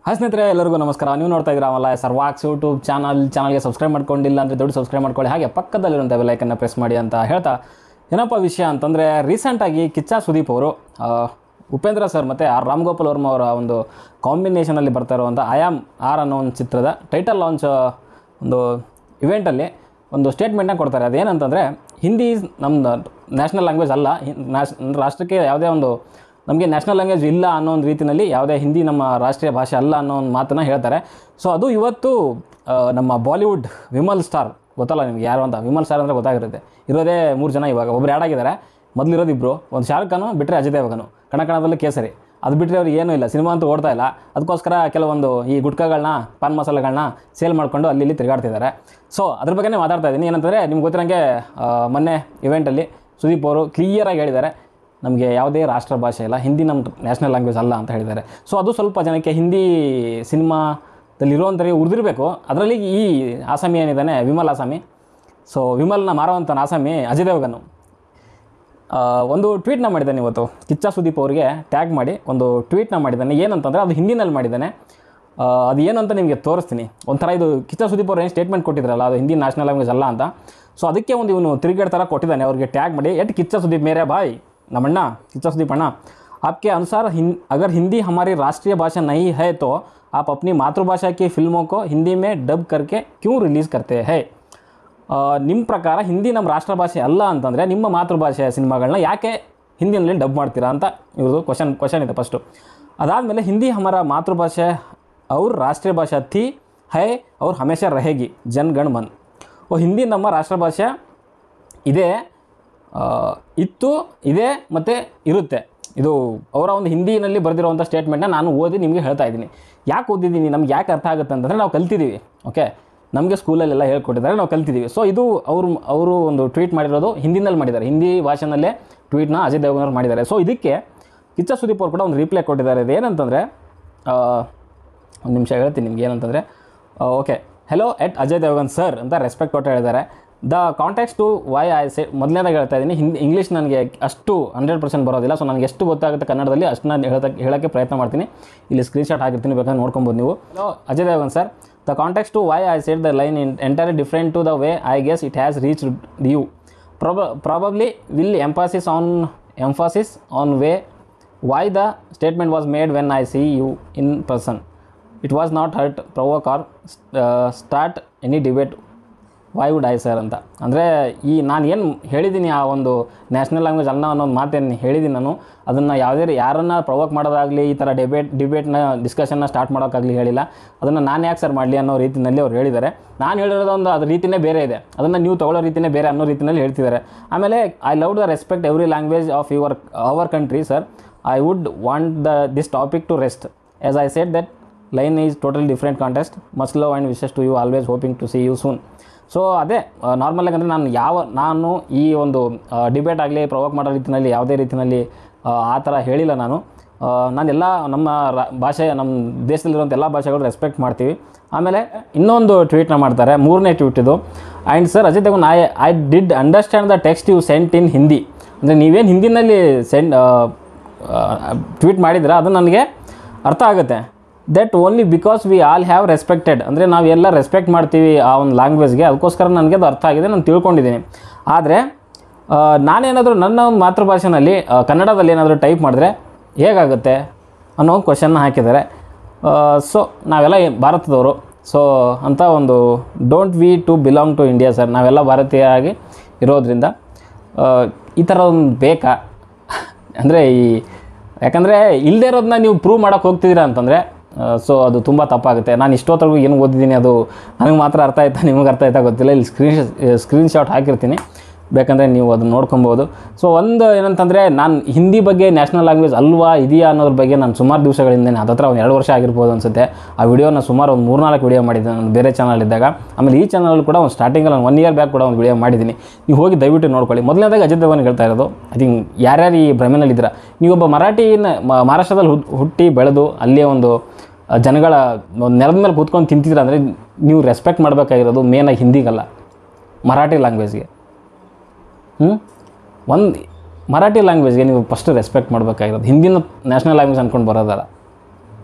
Hi ಸ್ನೇಹಿತರೆ ಎಲ್ಲರಿಗೂ ನಮಸ್ಕಾರ ನೀವು ನೋಡ್ತಾ ಇದ್ದೀರಾ ಅವಲ್ಲ ಸರ್ವಾಕ್ಸ್ ಯೂಟ್ಯೂಬ್ ಚಾನಲ್ ಚಾನಲ್ಗೆ ಸಬ್ಸ್ಕ್ರೈಬ್ ಮಾಡ್ಕೊಂಡಿಲ್ಲ ಅಂದರೆ ದೊಡ್ಡ ಸಬ್ಸ್ಕ್ರೈಬ್ ಮಾಡ್ಕೊಳ್ಳಿ ಹಾಗೆ ಪಕ್ಕದಲ್ಲಿರುವಂಥ ಬೆಲ್ಲೈಕನ್ನು ಪ್ರೆಸ್ ಮಾಡಿ ಅಂತ ಹೇಳ್ತಾ ಏನಪ್ಪ ವಿಷಯ ಅಂತಂದರೆ ರೀಸೆಂಟಾಗಿ ಕಿಚ್ಚ ಸುದೀಪ್ ಅವರು ಆ, ಉಪೇಂದ್ರ ಸರ್ ಮತ್ತು ಆರ್ ರಾಮ್ಗೋಪಾಲ್ ವರ್ಮ ಅವರ ಒಂದು ಕಾಂಬಿನೇಷನಲ್ಲಿ ಬರ್ತಾ ಇರುವಂಥ ಆಯಾಮ್ ಆರ್ ಅನ್ನೋ ಒಂದು ಚಿತ್ರದ ಟೈಟಲ್ ಲಾಂಚ್ ಒಂದು ಇವೆಂಟಲ್ಲಿ ಒಂದು ಸ್ಟೇಟ್ಮೆಂಟ್ನ ಕೊಡ್ತಾರೆ ಅದೇನಂತಂದರೆ ಹಿಂದಿ ನಮ್ಮ ನ್ಯಾಷನಲ್ ಲ್ಯಾಂಗ್ವೇಜ್ ಅಲ್ಲ ಹಿಂ- ನ್ಯಾಷ್ ರಾಷ್ಟ್ರಕ್ಕೆ ಯಾವುದೇ ಒಂದು ನಮಗೆ ನ್ಯಾಷನಲ್ ಲ್ಯಾಂಗ್ವೇಜ್ ಇಲ್ಲ ಅನ್ನೋ ಒಂದು ರೀತಿಯಲ್ಲಿ ಯಾವುದೇ ಹಿಂದಿ ನಮ್ಮ ರಾಷ್ಟ್ರೀಯ ಭಾಷೆ ಅಲ್ಲ ಅನ್ನೋ ಒಂದು ಮಾತನ್ನು ಹೇಳ್ತಾರೆ ಸೊ ಅದು ಇವತ್ತು ಆ, ನಮ್ಮ ಬಾಲಿವುಡ್ ವಿಮಲ್ ಸ್ಟಾರ್ ಗೊತ್ತಲ್ಲ ನಿಮ್ಗೆ ಯಾರು ಅಂತ ವಿಮಲ್ ಸ್ಟಾರ್ ಅಂದರೆ ಗೊತ್ತಾಗಿರುತ್ತೆ ಇರೋದೇ ಮೂರು ಜನ ಇವಾಗ ಒಬ್ರು ಆ್ಯಡ್ ಆಗಿದ್ದಾರೆ ಮೊದಲಿರೋದು ಇಬ್ಬರು ಒಂದು ಶಾರುಖ್ ಖಾನು ಬಿಟ್ಟರೆ ಅಜಯ್ ದೇವಗನು ಕಣ ಕಣದಲ್ಲಿ ಕೇಸರಿ ಅದು ಬಿಟ್ಟರೆ ಅವ್ರಿಗೆ ಏನೂ ಇಲ್ಲ ಸಿನಿಮಾ ಅಂತೂ ಓಡ್ತಾ ಇಲ್ಲ ಅದಕ್ಕೋಸ್ಕರ ಕೆಲವೊಂದು ಈ ಗುಟ್ಕಾಗಳನ್ನ ಪಾನ್ ಮಸಾಲೆಗಳನ್ನ ಸೇಲ್ ಮಾಡಿಕೊಂಡು ಅಲ್ಲಿ ಇಲ್ಲಿ ತಿರುಗಾಡ್ತಿದ್ದಾರೆ ಸೊ ಅದ್ರ ಬಗ್ಗೆನೇ ಮಾತಾಡ್ತಾ ಇದ್ದೀನಿ ಏನಂತಂದರೆ ನಿಮ್ಗೆ ಗೊತ್ತಿರೋಂಗೆ ಆ, ಮೊನ್ನೆ ಇವೆಂಟಲ್ಲಿ ಸುದೀಪ್ ಅವರು ಕ್ಲಿಯರಾಗಿ ಹೇಳಿದ್ದಾರೆ ನಮಗೆ ಯಾವುದೇ ರಾಷ್ಟ್ರ ಭಾಷೆ ಇಲ್ಲ ಹಿಂದಿ ನಮ್ಮ ನ್ಯಾಷನಲ್ ಲ್ಯಾಂಗ್ವೇಜ್ ಅಲ್ಲ ಅಂತ ಹೇಳಿದ್ದಾರೆ ಸೊ ಅದು ಸ್ವಲ್ಪ ಜನಕ್ಕೆ ಹಿಂದಿ ಸಿನಿಮಾದಲ್ಲಿ ಇರುವಂಥವ್ರಿಗೆ ಉರಿದಿರಬೇಕು ಅದರಲ್ಲಿ ಈ ಆಸಾಮಿ ಏನಿದ್ದಾನೆ ವಿಮಲ್ ಆಸಾಮಿ ಸೊ ವಿಮಲ್ನ ಮಾರುವಂಥ ಆಸಾಮಿ ಅಜಯ್ ದೇವಗನು ಆ, ಒಂದು ಟ್ವೀಟ್ನ ಮಾಡಿದ್ದಾನೆ ಇವತ್ತು ಕಿಚ್ಚ ಸುದೀಪ್ ಅವರಿಗೆ ಟ್ಯಾಗ್ ಮಾಡಿ ಒಂದು ಟ್ವೀಟ್ನ ಮಾಡಿದ್ದಾನೆ ಏನಂತಂದರೆ ಅದು ಹಿಂದಿನಲ್ಲಿ ಮಾಡಿದ್ದಾನೆ ಆ, ಅದು ಏನು ಅಂತ ನಿಮಗೆ ತೋರಿಸ್ತೀನಿ ಒಂಥರ ಇದು ಕಿಚ್ಚ ಸುದೀಪ್ ಅವ್ರು ಏನು ಸ್ಟೇಟ್ಮೆಂಟ್ ಕೊಟ್ಟಿದ್ರಲ್ಲ ಅದು ಹಿಂದಿ ನ್ಯಾಷನಲ್ ಲ್ಯಾಂಗ್ವೇಜ್ ಅಲ್ಲ ಅಂತ ಸೊ ಅದಕ್ಕೆ ಒಂದು ಇವನು ತಿರುಗೇಡ್ ಥರ ಕೊಟ್ಟಿದ್ದಾನೆ ಅವ್ರಿಗೆ ಟ್ಯಾಗ್ ಮಾಡಿ ಎಟ್ ಕಿಚ್ಚ ಸುದೀಪ್ ಮೇರೆ ಬಾಯ್ ನಮ್ಮಣ್ಣ ಕಿಚ್ಚ ಸುದೀಪ್ ಅಣ್ಣ आपके अनुसार हिं अगर हिंदी हमारी राष्ट्रीय भाषा नहीं है तो आप अपनी मातृभाषा की फिल्मों को हिंदी में डब करके क्यों रिलीज़ करते हैं ಆ, ನಿಮ್ಮ ಪ್ರಕಾರ ಹಿಂದಿ ನಮ್ಮ ರಾಷ್ಟ್ರ ಭಾಷೆ ಅಲ್ಲ ಅಂತಂದರೆ ನಿಮ್ಮ ಮಾತೃಭಾಷೆಯ ಸಿನಿಮಾಗಳನ್ನ ಯಾಕೆ ಹಿಂದಿನಲ್ಲಿ ಡಬ್ ಮಾಡ್ತೀರಾ ಅಂತ ಇವ್ರದ್ದು ಕ್ವಶನ್ ಕ್ವಶನ್ ಇದೆ ಫಸ್ಟು ಅದಾದಮೇಲೆ ಹಿಂದಿ ಹಮಾರ ಮಾತೃಭಾಷೆ ಅವ್ರ ರಾಷ್ಟ್ರೀಯ ಭಾಷಾ ಥಿ ಹೈ ಅವ್ರು ಹಮೇಶಾ ರಹೇಗಿ ಜನ್ ಗಣ್ ಮನ್ ಓ ಹಿಂದಿ ನಮ್ಮ ರಾಷ್ಟ್ರ ಭಾಷೆ ಇದೆ ಆ, ಇತ್ತು ಇದೆ ಮತ್ತು ಇರುತ್ತೆ ಇದು ಅವರ ಒಂದು ಹಿಂದಿನಲ್ಲಿ ಬರೆದಿರುವಂಥ ಸ್ಟೇಟ್ಮೆಂಟ್ನ ನಾನು ಓದಿ ನಿಮಗೆ ಹೇಳ್ತಾ ಇದ್ದೀನಿ ಯಾಕೆ ಓದಿದ್ದೀನಿ ನಮ್ಗೆ ಯಾಕೆ ಅರ್ಥ ಆಗುತ್ತೆ ಅಂತಂದರೆ ನಾವು ಕಲ್ತಿದ್ದೀವಿ ಓಕೆ ನಮಗೆ ಸ್ಕೂಲಲ್ಲೆಲ್ಲ ಹೇಳ್ಕೊಟ್ಟಿದ್ದಾರೆ ನಾವು ಕಲ್ತಿದ್ದೀವಿ ಸೊ ಇದು ಅವರು ಅವರು ಒಂದು ಟ್ವೀಟ್ ಮಾಡಿರೋದು ಹಿಂದಿನಲ್ಲಿ ಮಾಡಿದ್ದಾರೆ ಹಿಂದಿ ಭಾಷೆನಲ್ಲೇ ಟ್ವೀಟ್ನ ಅಜಯ್ ದೇವಗನ್ ಅವ್ರು ಮಾಡಿದ್ದಾರೆ ಸೊ ಇದಕ್ಕೆ ಕಿಚ್ಚ ಸುದೀಪ್ ಅವರು ಕೂಡ ಒಂದು ರಿಪ್ಲೈ ಕೊಟ್ಟಿದ್ದಾರೆ ಇದು ಏನಂತಂದರೆ ಒಂದು ನಿಮಿಷ ಹೇಳ್ತೀನಿ ನಿಮ್ಗೆ ಏನಂತಂದರೆ okay hello at Ajay Devgan sir ಅಂತ ರೆಸ್ಪೆಕ್ಟ್ ಕೊಟ್ಟು ಹೇಳಿದ್ದಾರೆ the contacts to why I say ಮೊದಲನೇದಾಗಿ ಹೇಳ್ತಾ ಇದ್ದೀನಿ ಹಿಂದಿ ಇಂಗ್ಲೀಷ್ ನನಗೆ ಅಷ್ಟು ಹಂಡ್ರೆಡ್ ಪರ್ಸೆಂಟ್ ಬರೋದಿಲ್ಲ ಸೊ ನನಗೆ ಎಷ್ಟು ಗೊತ್ತಾಗುತ್ತೆ ಕನ್ನಡದಲ್ಲಿ ಅಷ್ಟು ನಾನು ಹೇಳಕ್ಕೆ ಹೇಳೋಕ್ಕೆ ಪ್ರಯತ್ನ ಮಾಡ್ತೀನಿ ಇಲ್ಲಿ ಸ್ಕ್ರೀನ್ಶಾಟ್ ಹಾಕಿರ್ತೀನಿ ಬೇಕಾದ್ರೆ ನೋಡ್ಕೊಬೋದು ನೀವು hello Ajay Devgan sir the contacts to why I set the line in entire different to the way I guess it has reach you ಪ್ರೊಬ probably will emphasis on emphasis on way why the statement was made when I see you in person. It was not hurt, provoke or uh, start any debate. Why would I sir ಅಂತ ಅಂದರೆ ಈ ನಾನು ಏನು ಹೇಳಿದ್ದೀನಿ ಆ ಒಂದು national language ಅಲ್ಲ ಅನ್ನೋ ಒಂದು ಮಾತೇನು ಹೇಳಿದ್ದೀನಿ ನಾನು ಅದನ್ನು ಯಾವುದೇ ರೀ- ಯಾರನ್ನ ಪ್ರವೋಕ್ ಮಾಡೋದಾಗಲಿ ಈ ಥರ ಡಿಬೇಟ್ ಡಿಬೇಟ್ನ ಡಿಸ್ಕಷನ್ನ ಸ್ಟಾರ್ಟ್ ಮಾಡೋಕ್ಕಾಗಲಿ ಹೇಳಿಲ್ಲ ಅದನ್ನು ನಾನು ಯಾಕೆ ಸರ್ ಮಾಡಲಿ ಅನ್ನೋ ರೀತಿಯಲ್ಲಿ ಅವ್ರು ಹೇಳಿದ್ದಾರೆ ನಾನು ಹೇಳಿರೋದು ಒಂದು ಅದ್ರ ರೀತಿನೇ ಬೇರೆ ಇದೆ ಅದನ್ನು ನೀವು ತೊಗೊಳ್ಳೋ ರೀತಿನೇ ಬೇರೆ ಅನ್ನೋ ರೀತಿಯಲ್ಲಿ ಹೇಳ್ತಿದ್ದಾರೆ ಆಮೇಲೆ I love the respect every language of your our country sir I would want the this topic to rest as I set that line is totally different contest must love and wishes to you always hoping to see you soon so ಅದೇ ನಾರ್ಮಲಾಗಿ ಅಂದರೆ ನಾನು ಯಾವ ನಾನು ಈ ಒಂದು debate ಆಗಲಿ provoke ಮಾಡೋ ರೀತಿಯಲ್ಲಿ ಯಾವುದೇ ರೀತಿಯಲ್ಲಿ ಆ, ಆ ಥರ ಹೇಳಿಲ್ಲ ನಾನು ಆ, ನಾನೆಲ್ಲ ನಮ್ಮ ರಾ- ಭಾಷೆ ನಮ್ಮ ದೇಶದಲ್ಲಿರುವಂಥ ಎಲ್ಲ ಭಾಷೆಗಳು ರೆಸ್ಪೆಕ್ಟ್ ಮಾಡ್ತೀವಿ ಆಮೇಲೆ ಇನ್ನೊಂದು ಟ್ವೀಟ್ನ ಮಾಡ್ತಾರೆ ಮೂರನೇ ಟ್ವೀಟ್ ಇದು and sir Ajay Devan I I did understand the text you sent in Hindi ಅಂದರೆ ನೀವೇನು ಹಿಂದಿನಲ್ಲಿ ಸೆಂಡ್ ಟ್ವೀಟ್ ಮಾಡಿದ್ರೆ ಅದು ನನಗೆ ಅರ್ಥ ಆಗುತ್ತೆ that only because we all have respected ಅಂದರೆ ನಾವೆಲ್ಲ ರೆಸ್ಪೆಕ್ಟ್ ಮಾಡ್ತೀವಿ ಆ ಒಂದು ಲ್ಯಾಂಗ್ವೇಜ್ಗೆ ಅದಕ್ಕೋಸ್ಕರ ನನಗೆ ಅದು ಅರ್ಥ ಆಗಿದೆ ನಾನು ತಿಳ್ಕೊಂಡಿದ್ದೀನಿ ಆದರೆ ಆ, ನಾನೇನಾದರೂ ನನ್ನ ಒಂದು ಮಾತೃಭಾಷೆನಲ್ಲಿ ಆ, ಕನ್ನಡದಲ್ಲಿ ಏನಾದರೂ ಟೈಪ್ ಮಾಡಿದ್ರೆ ಹೇಗಾಗುತ್ತೆ ಅನ್ನೋ ಒಂದು ಕ್ವಶನ್ನ ಹಾಕಿದ್ದಾರೆ ಸೊ ನಾವೆಲ್ಲ ಏನ್- ಭಾರತದವರು ಸೊ ಅಂತ ಒಂದು don't we to belong to India sir ನಾವೆಲ್ಲ ಭಾರತೀಯ ಆಗಿ ಇರೋದ್ರಿಂದ ಆ, ಈ ಥರ ಒಂದು ಬೇಕಾ ಅಂದರೆ ಈ ಯಾಕಂದರೆ ಇಲ್ಲದೇ ಇರೋದನ್ನ ನೀವು ಪ್ರೂವ್ ಮಾಡೋಕ್ಕೆ ಹೋಗ್ತಿದ್ದೀರಾ ಅಂತಂದರೆ ಸೊ ಅದು ತುಂಬ ತಪ್ಪಾಗುತ್ತೆ ನಾನು ಇಷ್ಟೊತ್ತರೆಗೂ ಏನು ಓದಿದ್ದೀನಿ ಅದು ನನಗೆ ಮಾತ್ರ ಅರ್ಥ ಆಯ್ತಾ ನಿಮಗೆ ಅರ್ಥ ಆಯ್ತಾ ಗೊತ್ತಿಲ್ಲ ಇಲ್ಲಿ ಸ್ಕ್ರೀನ್ ಸ್ಕ್ರೀನ್ಶಾಟ್ ಹಾಕಿರ್ತೀನಿ ಬೇಕಂದರೆ ನೀವು ಅದನ್ನು ನೋಡ್ಕೊಬೋದು ಸೊ ಒಂದು ಏನಂತಂದರೆ ನಾನು ಹಿಂದಿ ಬಗ್ಗೆ ನ್ಯಾಷನಲ್ ಲ್ಯಾಂಗ್ವೇಜ್ ಅಲ್ವಾ ಇದೆಯಾ ಅನ್ನೋದ್ರ ಬಗ್ಗೆ ನಾನು ಸುಮಾರು ದಿವಸಗಳಿಂದ ಹತ್ತತ್ರ ಒಂದು ಎರಡು ವರ್ಷ ಆಗಿರ್ಬೋದು ಅನಿಸುತ್ತೆ ಆ ವಿಡಿಯೋನ ಸುಮಾರು ಒಂದು ಮೂರ್ನಾಲ್ಕು ವಿಡಿಯೋ ಮಾಡಿದ್ದೆ ನಾನು ಬೇರೆ ಚಾನಲ್ ಇದ್ದಾಗ ಆಮೇಲೆ ಈ ಚಾನಲ್ ಕೂಡ ಒಂದು ಸ್ಟಾರ್ಟಿಂಗಲ್ಲಿ ಒನ್ ಇಯರ್ ಬ್ಯಾಕ್ ಕೂಡ ಒಂದು ವಿಡಿಯೋ ಮಾಡಿದ್ದೀನಿ ನೀವು ಹೋಗಿ ದಯವಿಟ್ಟು ನೋಡ್ಕೊಳ್ಳಿ ಮೊದಲನೇದಾಗಿ ಅಜಿತ್ ದೇವನ್ ಹೇಳ್ತಾ ಇರೋದು ಐ ಥಿಂಕ್ ಯಾರ್ಯಾರು ಈ ಭ್ರಮೆನಲ್ಲಿದ್ದೀರಾ ನೀವೊಬ್ಬ ಮರಾಠಿನ ಮ- ಮಹಾರಾಷ್ಟ್ರದಲ್ಲಿ ಹುಟ್- ಹುಟ್ಟಿ ಬೆಳೆದು ಅಲ್ಲಿಯೇ ಒಂದು ಆ, ಜನಗಳ ಒಂದು ನೆಲದ ಮೇಲೆ ಕೂತ್ಕೊಂಡು ತಿಂತಿದ್ರ ಅಂದರೆ ನೀವು ರೆಸ್ಪೆಕ್ಟ್ ಮಾಡಬೇಕಾಗಿರೋದು ಮೇನಾಗಿ ಹಿಂದಿಗಲ್ಲ ಮರಾಠಿ ಲ್ಯಾಂಗ್ವೇಜ್ಗೆ ಹ್ಞೂ ಒಂದು ಮರಾಠಿ ಲ್ಯಾಂಗ್ವೇಜ್ಗೆ ನೀವು ಫಸ್ಟ್ ರೆಸ್ಪೆಕ್ಟ್ ಮಾಡಬೇಕಾಗಿರೋದು ಹಿಂದಿನ ನ್ಯಾಷನಲ್ ಲ್ಯಾಂಗ್ವೇಜ್ ಅಂದ್ಕೊಂಡು ಬರೋದಲ್ಲ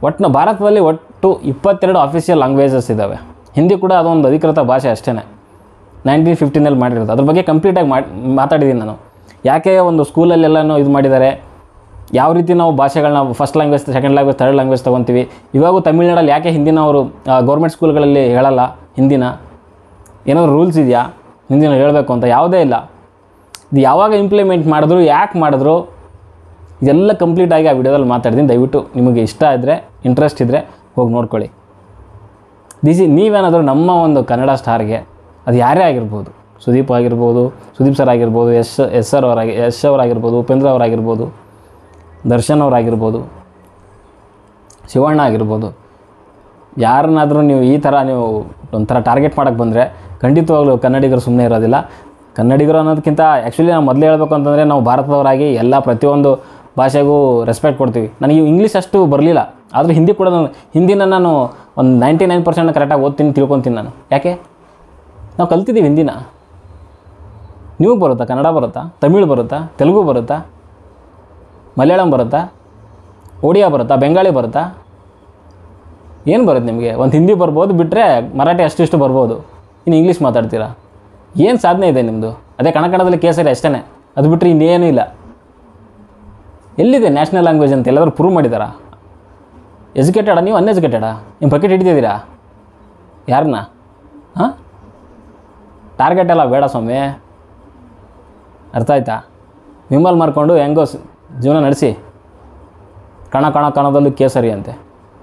ಒಟ್ಟು ಭಾರತದಲ್ಲಿ ಒಟ್ಟು ಇಪ್ಪತ್ತೆರಡು ಅಫಿಷಿಯಲ್ ಲ್ಯಾಂಗ್ವೇಜಸ್ ಇದ್ದಾವೆ ಹಿಂದಿ ಕೂಡ ಅದೊಂದು ಅಧಿಕೃತ ಭಾಷೆ ಅಷ್ಟೇ ನೈನ್ಟೀನ್ ಫಿಫ್ಟೀನಲ್ಲಿ ಮಾಡಿರೋದು ಅದ್ರ ಬಗ್ಗೆ ಕಂಪ್ಲೀಟಾಗಿ ಮಾಡಿ ಮಾತಾಡಿದ್ದೀನಿ ನಾನು ಯಾಕೆ ಒಂದು ಸ್ಕೂಲಲ್ಲೆಲ್ಲನೂ ಇದು ಮಾಡಿದ್ದಾರೆ ಯಾವ ರೀತಿ ನಾವು ಭಾಷೆಗಳನ್ನ first language second language third language ತೊಗೊತೀವಿ ಇವಾಗೂ ತಮಿಳ್ನಾಡಲ್ಲಿ ಯಾಕೆ ಹಿಂದಿನ ಅವರು ಗೌರ್ಮೆಂಟ್ ಸ್ಕೂಲ್ಗಳಲ್ಲಿ ಹೇಳಲ್ಲ ಹಿಂದಿನ ಏನಾದರೂ ರೂಲ್ಸ್ ಇದೆಯಾ ಹಿಂದಿನ ಹೇಳಬೇಕು ಅಂತ ಯಾವುದೇ ಇಲ್ಲ ಇದು ಯಾವಾಗ ಇಂಪ್ಲಿಮೆಂಟ್ ಮಾಡಿದ್ರು ಯಾಕೆ ಮಾಡಿದ್ರು ಇದೆಲ್ಲ ಕಂಪ್ಲೀಟಾಗಿ ಆ ವಿಡಿಯೋದಲ್ಲಿ ಮಾತಾಡ್ತೀನಿ ದಯವಿಟ್ಟು ನಿಮಗೆ ಇಷ್ಟ ಇದ್ದರೆ ಇಂಟ್ರೆಸ್ಟ್ ಇದ್ದರೆ ಹೋಗಿ ನೋಡ್ಕೊಳ್ಳಿ ದಿಸಿ ನೀವೇನಾದರೂ ನಮ್ಮ ಒಂದು ಕನ್ನಡ ಸ್ಟಾರ್ಗೆ ಅದು ಯಾರೇ ಆಗಿರ್ಬೋದು ಸುದೀಪ್ ಆಗಿರ್ಬೋದು ಸುದೀಪ್ ಸರ್ ಆಗಿರ್ಬೋದು ಯಶ್ ಎಸ್ ಸರ್ ಅವರಾಗಿ ಯಶ್ ಅವರಾಗಿರ್ಬೋದು ಉಪೇಂದ್ರ ಅವರಾಗಿರ್ಬೋದು ದರ್ಶನ್ ಅವರಾಗಿರ್ಬೋದು ಶಿವಣ್ಣ ಆಗಿರ್ಬೋದು ಯಾರನ್ನಾದರೂ ನೀವು ಈ ಥರ ನೀವು ಒಂಥರ ಟಾರ್ಗೆಟ್ ಮಾಡೋಕ್ಕೆ ಬಂದರೆ ಖಂಡಿತವಾಗ್ಲೂ ಕನ್ನಡಿಗರು ಸುಮ್ಮನೆ ಇರೋದಿಲ್ಲ ಕನ್ನಡಿಗರು ಅನ್ನೋದಕ್ಕಿಂತ ಆ್ಯಕ್ಚುಲಿ ನಾವು ಮೊದಲೇ ಹೇಳಬೇಕು ಅಂತಂದರೆ ನಾವು ಭಾರತದವರಾಗಿ ಎಲ್ಲ ಪ್ರತಿಯೊಂದು ಭಾಷೆಗೂ ರೆಸ್ಪೆಕ್ಟ್ ಕೊಡ್ತೀವಿ ನನಗೆ ಇಂಗ್ಲೀಷ್ ಅಷ್ಟು ಬರಲಿಲ್ಲ ಆದರೆ ಹಿಂದಿ ಕೂಡ ನಾನು ಹಿಂದಿನ ನಾನು ಒಂದು ನೈಂಟಿ ನೈನ್ ಪರ್ಸೆಂಟ್ ಕರೆಕ್ಟಾಗಿ ಓದ್ತೀನಿ ತಿಳ್ಕೊತೀನಿ ನಾನು ಯಾಕೆ ನಾವು ಕಲ್ತಿದ್ದೀವಿ ಹಿಂದಿನ ನೀವು ಬರುತ್ತಾ ಕನ್ನಡ ಬರುತ್ತಾ ತಮಿಳು ಬರುತ್ತಾ ತೆಲುಗು ಬರುತ್ತಾ ಮಲಯಾಳಂ ಬರುತ್ತಾ ಒಡಿಯಾ ಬರುತ್ತಾ ಬೆಂಗಾಳಿ ಬರುತ್ತಾ ಏನು ಬರುತ್ತೆ ನಿಮಗೆ ಒಂದು ಹಿಂದಿ ಬರ್ಬೋದು ಬಿಟ್ಟರೆ ಮರಾಠಿ ಅಷ್ಟಿಷ್ಟು ಬರ್ಬೋದು ಇನ್ನು ಇಂಗ್ಲೀಷ್ ಮಾತಾಡ್ತೀರಾ ಏನು ಸಾಧನೆ ಇದೆ ನಿಮ್ಮದು ಅದೇ ಕನ್ನಡದಲ್ಲಿ ಕೇಸರಿ ಅಷ್ಟೇ ಅದು ಬಿಟ್ಟರೆ ಇನ್ನೇನೂ ಇಲ್ಲ ಎಲ್ಲಿದೆ ನ್ಯಾಷನಲ್ ಲ್ಯಾಂಗ್ವೇಜ್ ಅಂತ ಎಲ್ಲಾದರೂ ಪ್ರೂವ್ ಮಾಡಿದಾರಾ ಎಜುಕೇಟೆಡಾ ನೀವು ಅನ್ಎಜುಕೇಟೆಡಾ ನಿಮ್ಮ ಬಕೆಟ್ ಹಿಡಿದಿದ್ದೀರಾ ಯಾರನ್ನ ಹಾಂ ಟಾರ್ಗೆಟ್ ಎಲ್ಲ ಬೇಡ ಸ್ವಾಮಿ ಅರ್ಥ ಆಯ್ತಾ ವಿಮಲ್ ಮಾರ್ಕೊಂಡು ಹೆಂಗೋ ಸ್- ಜೀವನ ನಡೆಸಿ ಕಣ ಕಣ ಕಣದಲ್ಲೂ ಕೇಸರಿ ಅಂತೆ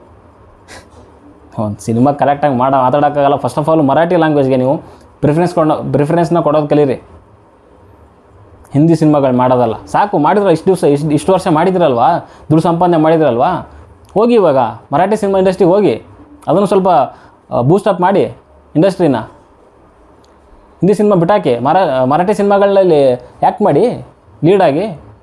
ಒಂದು ಸಿನಿಮಾ ಕರೆಕ್ಟಾಗಿ ಮಾಡೋ ಮಾತಾಡೋಕ್ಕಾಗಲ್ಲ ಫಸ್ಟ್ ಆಫ್ ಆಲ್ ಮರಾಠಿ ಲ್ಯಾಂಗ್ವೇಜ್ಗೆ ನೀವು ಪ್ರಿಫರೆನ್ಸ್ ಕೊಡೋ ಪ್ರಿಫರೆನ್ಸ್ನ ಕೊಡೋದು ಕಲೀರಿ ಹಿಂದಿ ಸಿನಿಮಾಗಳು ಮಾಡೋದಲ್ಲ ಸಾಕು ಮಾಡಿದ್ರೆ ಇಷ್ಟು ದಿವಸ ಇಷ್ಟು ಇಷ್ಟು ವರ್ಷ ಮಾಡಿದ್ರಲ್ವಾ ದುಡ್ಡು ಸಂಪಾದನೆ ಮಾಡಿದ್ರಲ್ವಾ ಹೋಗಿ ಇವಾಗ ಮರಾಠಿ ಸಿನಿಮಾ ಇಂಡಸ್ಟ್ರಿಗೆ ಹೋಗಿ ಅದನ್ನು ಸ್ವಲ್ಪ ಬೂಸ್ಟಪ್ ಮಾಡಿ ಇಂಡಸ್ಟ್ರಿನ ಹಿಂದಿ ಸಿನಿಮಾ ಬಿಟ್ಟಾಕಿ ಮರ ಮರಾಠಿ ಸಿನಿಮಾಗಳಲ್ಲಿ ಯಾಕೆ ಮಾಡಿ ಲೀಡಾಗಿ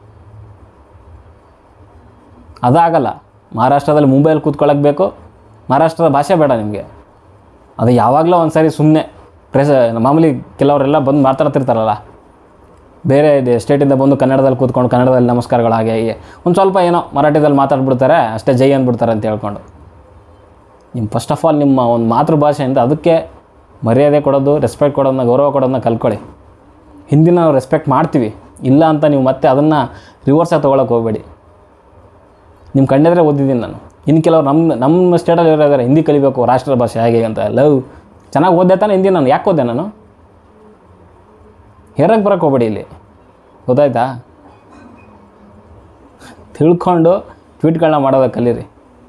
ಅದಾಗಲ್ಲ ಮಹಾರಾಷ್ಟ್ರದಲ್ಲಿ ಮುಂಬೈಯಲ್ಲಿ ಕೂತ್ಕೊಳ್ಳೋಕೆ ಬೇಕು ಮಹಾರಾಷ್ಟ್ರದ ಭಾಷೆ ಬೇಡ ನಿಮಗೆ ಅದು ಯಾವಾಗಲೂ ಒಂದು ಸಾರಿ ಸುಮ್ಮನೆ ಪ್ರೆಸ್ ಮಾಮೂಲಿ ಕೆಲವರೆಲ್ಲ ಬಂದು ಮಾತಾಡ್ತಿರ್ತಾರಲ್ಲ ಬೇರೆ ಡೆ- ಸ್ಟೇಟಿಂದ ಬಂದು ಕನ್ನಡದಲ್ಲಿ ಕೂತ್ಕೊಂಡು ಕನ್ನಡದಲ್ಲಿ ನಮಸ್ಕಾರಗಳು ಹಾಗೆ ಹೀಗೆ ಒಂದು ಸ್ವಲ್ಪ ಏನೋ ಮರಾಠಿದಲ್ಲಿ ಮಾತಾಡ್ಬಿಡ್ತಾರೆ ಅಷ್ಟೇ ಜೈ ಅಂದ್ಬಿಡ್ತಾರೆ ಅಂತ ಹೇಳ್ಕೊಂಡು ನಿಮ್ಮ ಫಸ್ಟ್ ಆಫ್ ಆಲ್ ನಿಮ್ಮ ಒಂದು ಮಾತೃಭಾಷೆಯಿಂದ ಅದಕ್ಕೆ ಮರ್ಯಾದೆ ಕೊಡೋದು ರೆಸ್ಪೆಕ್ಟ್ ಕೊಡೋದನ್ನ ಗೌರವ ಕೊಡೋದನ್ನ ಕಲ್ತ್ಕೊಳ್ಳಿ ಹಿಂದಿನ ನಾವು ರೆಸ್ಪೆಕ್ಟ್ ಮಾಡ್ತೀವಿ ಇಲ್ಲ ಅಂತ ನೀವು ಮತ್ತೆ ಅದನ್ನು ರಿವರ್ಸಾಗಿ ತೊಗೊಳಕ್ಕೆ ಹೋಗಬೇಡಿ ನಿಮ್ಮ ಕಂಡಿದ್ರೆ ಓದಿದ್ದೀನಿ ನಾನು ಇನ್ನು ಕೆಲವರು ನಮ್ಮ ನಮ್ಮ ಸ್ಟೇಟಲ್ಲಿ ಇರೋದಾರೆ ಹಿಂದಿ ಕಲಿಬೇಕು ರಾಷ್ಟ್ರ ಭಾಷೆ ಹೇಗೆ ಅಂತ ಲವ್ ಚೆನ್ನಾಗಿ ಓದ್ದೆ ತಾನೆ ಹಿಂದಿ ನಾನು ಯಾಕೆ ಓದ್ದೆ ನಾನು ಹೇರಕ್ಕೆ ಬರೋಕ್ಕೆ ಹೋಗ್ಬೇಡಿ ಇಲ್ಲಿ ಗೊತ್ತಾಯ್ತಾ ತಿಳ್ಕೊಂಡು ಟ್ವೀಟ್ಗಳನ್ನ ಮಾಡೋದಕ್ಕೆ ಕಲೀರಿ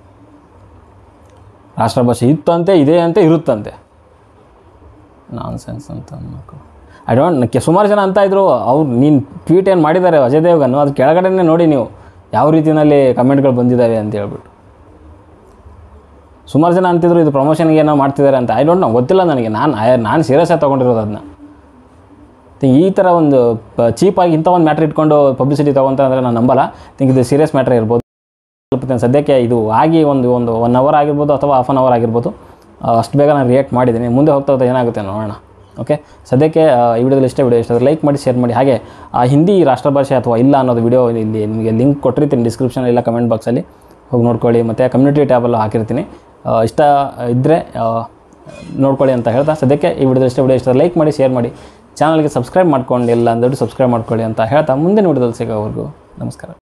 ರಾಷ್ಟ್ರ ಭಾಷೆ ಇತ್ತಂತೆ ಇದೆ ಅಂತೆ ಇರುತ್ತಂತೆ ನಾನ್ ಸೆನ್ಸ್ ಅಂತ ಮಕ್ಕಳು ಐ ಡೋಂಟ್ ಸುಮಾರು ಜನ ಅಂತ ಇದ್ರು ಅವ್ರು ನೀನು ಟ್ವೀಟ್ ಏನು ಮಾಡಿದ್ದಾರೆ ಅಜಯ್ ದೇವ್ಗನ್ನು ಅದು ಕೆಳಗಡೆನೇ ನೋಡಿ ನೀವು ಯಾವ ರೀತಿಯಲ್ಲಿ ಕಮೆಂಟ್ಗಳು ಬಂದಿದ್ದಾವೆ ಅಂತ ಹೇಳ್ಬಿಟ್ಟು ಸುಮಾರು ಜನ ಅಂತಿದ್ರು ಇದು ಪ್ರಮೋಷನ್ಗೆ ಏನೋ ಮಾಡ್ತಿದ್ದಾರೆ ಅಂತ ಐ ಡೋಂಟ್ ನೋ ಗೊತ್ತಿಲ್ಲ ನನಗೆ ನಾನು ನಾನು ಸೀರಿಯಸ್ ಆಗಿ ತೊಗೊಂಡಿರೋದು ಅದನ್ನ ಥಿಂಕ್ ಈ ಥರ ಒಂದು ಚೀಪಾಗಿ ಇಂಥ ಒಂದು ಮ್ಯಾಟ್ರ್ ಇಟ್ಕೊಂಡು ಪಬ್ಲಿಸಿಟಿ ತೊಗೊಂತ ಅಂದರೆ ನಾನು ನಂಬಲ್ಲ ಥಿಂಕ್ ಇದು ಸೀರಿಯಸ್ ಮ್ಯಾಟ್ರ್ ಇರ್ಬೋದು ಸ್ವಲ್ಪ ದಿನ ಸದ್ಯಕ್ಕೆ ಇದು ಆಗಿ ಒಂದು ಒಂದು ಒನ್ ಅವರ್ ಆಗಿರ್ಬೋದು ಅಥವಾ ಹಾಫ್ ಆನ್ ಅವರ್ ಆಗಿರ್ಬೋದು ಆ, ಅಷ್ಟು ಬೇಗ ನಾನು ರಿಯಾಕ್ಟ್ ಮಾಡಿದ್ದೀನಿ ಮುಂದೆ ಹೋಗ್ತಾ ಹೋಗ್ತಾ ಏನಾಗುತ್ತೆ ನೋಡೋಣ ಓಕೆ ಸದ್ಯಕ್ಕೆ ಆ, ಈ ವಿಡಿಯೋದಲ್ಲಿ ಇಷ್ಟೇ ವಿಡಿಯೋ ಇಷ್ಟ ಲೈಕ್ ಮಾಡಿ ಶೇರ್ ಮಾಡಿ ಹಾಗೆ ಆ ಹಿಂದಿ ರಾಷ್ಟ್ರ ಭಾಷೆ ಅಥವಾ ಇಲ್ಲ ಅನ್ನೋದು ವಿಡಿಯೋ ಇಲ್ಲಿ ನಿಮಗೆ ಲಿಂಕ್ ಕೊಟ್ಟಿರ್ತೀನಿ ಡಿಸ್ಕ್ರಿಪ್ಷನ್ ಇಲ್ಲ ಕಮೆಂಟ್ ಬಾಕ್ಸಲ್ಲಿ ಹೋಗಿ ನೋಡ್ಕೊಳ್ಳಿ ಮತ್ತು ಕಮ್ಯುನಿಟಿ ಟ್ಯಾಬಲ್ಲೂ ಹಾಕಿರ್ತೀನಿ ಆ, ಇಷ್ಟ ಇದ್ದರೆ ನೋಡ್ಕೊಳ್ಳಿ ಅಂತ ಹೇಳ್ತಾ ಸದ್ಯಕ್ಕೆ ಈ ವಿಡಿಯೋದಲ್ಲಿ ಇಷ್ಟ ವಿಡಿಯೋ ಇಷ್ಟ ಲೈಕ್ ಮಾಡಿ ಶೇರ್ ಮಾಡಿ ಚಾನಲ್ಗೆ ಸಬ್ಸ್ಕ್ರೈಬ್ ಮಾಡ್ಕೊಂಡಿಲ್ಲ ಅಂದ್ಬಿಟ್ಟು ಸಬ್ಸ್ಕ್ರೈಬ್ ಮಾಡ್ಕೊಳ್ಳಿ ಅಂತ ಹೇಳ್ತಾ ಮುಂದಿನ ವಿಡಿಯೋದಲ್ಲಿ ಸಿಗೋವರೆಗೂ ನಮಸ್ಕಾರ